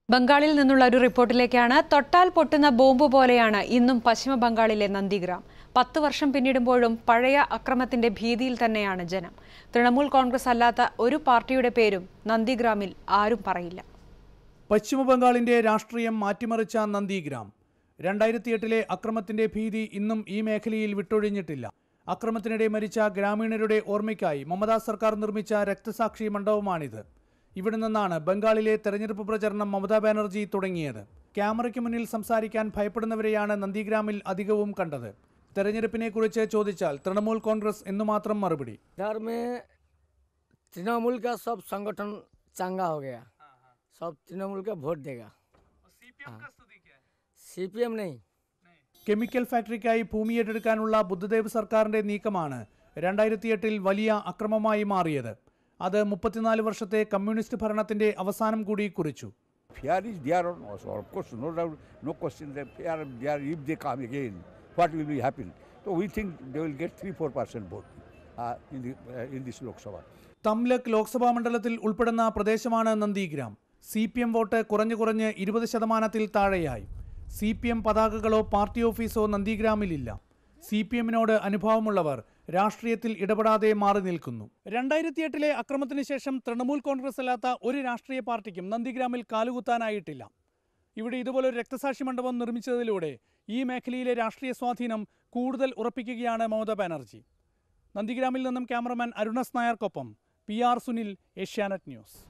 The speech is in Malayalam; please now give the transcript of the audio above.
ബംഗാളിൽ നിന്നുള്ള ഒരു റിപ്പോർട്ടിലേക്കാണ് തൊട്ടാൽ പൊട്ടുന്ന ബോംബ് പോലെയാണ് ഇന്നും പശ്ചിമ ബംഗാളിലെ നന്ദിഗ്രാം പത്ത് വർഷം പിന്നിടുമ്പോഴും പഴയ അക്രമത്തിന്റെ ഭീതിയിൽ തന്നെയാണ് ജനം തൃണമൂൽ കോൺഗ്രസ് അല്ലാത്ത ഒരു പാർട്ടിയുടെ പേരും നന്ദിഗ്രാമിൽ ആരും പറയില്ല പശ്ചിമബംഗാളിന്റെ രാഷ്ട്രീയം മാറ്റിമറിച്ച നന്ദിഗ്രാം രണ്ടായിരത്തി എട്ടിലെ അക്രമത്തിന്റെ ഭീതി ഇന്നും ഈ മേഖലയിൽ വിട്ടൊഴിഞ്ഞിട്ടില്ല അക്രമത്തിനിടെ മരിച്ച ഗ്രാമീണരുടെ ഓർമ്മയ്ക്കായി മമതാ സർക്കാർ നിർമ്മിച്ച രക്തസാക്ഷി മണ്ഡപമാണിത് ഇവിടെ നിന്നാണ് ബംഗാളിലെ തെരഞ്ഞെടുപ്പ് പ്രചരണം മമതാ ബാനർജി തുടങ്ങിയത് ക്യാമറയ്ക്ക് മുന്നിൽ സംസാരിക്കാൻ ഭയപ്പെടുന്നവരെയാണ് നന്ദിഗ്രാമിൽ അധികവും കണ്ടത് തെരഞ്ഞെടുപ്പിനെക്കുറിച്ച് ചോദിച്ചാൽ തൃണമൂൽ കോൺഗ്രസ് എന്നു മാത്രം മറുപടി इधर में तृणमूल का सब संगठन चंगा हो गया सब तृणमूल का वोट देगा सीपीएम नहीं കെമിക്കൽ ഫാക്ടറിക്കായി ഭൂമി ഏറ്റെടുക്കാനുള്ള ബുദ്ധദേവ് സർക്കാരിന്റെ നീക്കമാണ് രണ്ടായിരത്തി എട്ടിൽ വലിയ അക്രമമായി മാറിയത് അത് മുപ്പത്തിനാല് വർഷത്തെ കമ്മ്യൂണിസ്റ്റ് ഭരണത്തിന്റെ അവസാനം കൂടി കുറിച്ചു Fear is there on us, of course, no doubt, no question that fear is there. If they come again, what will be happen? So we think they will get three, four percent vote uh, in the uh, in this Lok Sabha. തംലക് Lok Sabha മണ്ഡലത്തിൽ ഉൾപ്പെടുന്ന പ്രദേശമാണ് Nandigram C P M vote കുറഞ്ഞു കുറഞ്ഞ് ഇരുപത് ശതമാനത്തിൽ താഴെയായി C P M പതാകകളോ party ഓഫീസോ നന്ദിഗ്രാമിലില്ല C P എമ്മിനോട് അനുഭവമുള്ളവർ രാഷ്ട്രീയത്തിൽ ഇടപെടാതെ മാറി നിൽക്കുന്നു രണ്ടായിരത്തി എട്ടിലെ അക്രമത്തിന് ശേഷം തൃണമൂൽ കോൺഗ്രസ് അല്ലാത്ത ഒരു രാഷ്ട്രീയ പാർട്ടിക്കും നന്ദിഗ്രാമിൽ കാലുകുത്താനായിട്ടില്ല ഇവിടെ ഇതുപോലൊരു രക്തസാക്ഷി മണ്ഡപം നിർമ്മിച്ചതിലൂടെ ഈ മേഖലയിലെ രാഷ്ട്രീയ സ്വാധീനം കൂടുതൽ ഉറപ്പിക്കുകയാണ് മമതാ ബാനർജി നന്ദിഗ്രാമിൽ നിന്നും ക്യാമറമാൻ അരുണസ് നായർക്കൊപ്പം P R Sunil Asianet news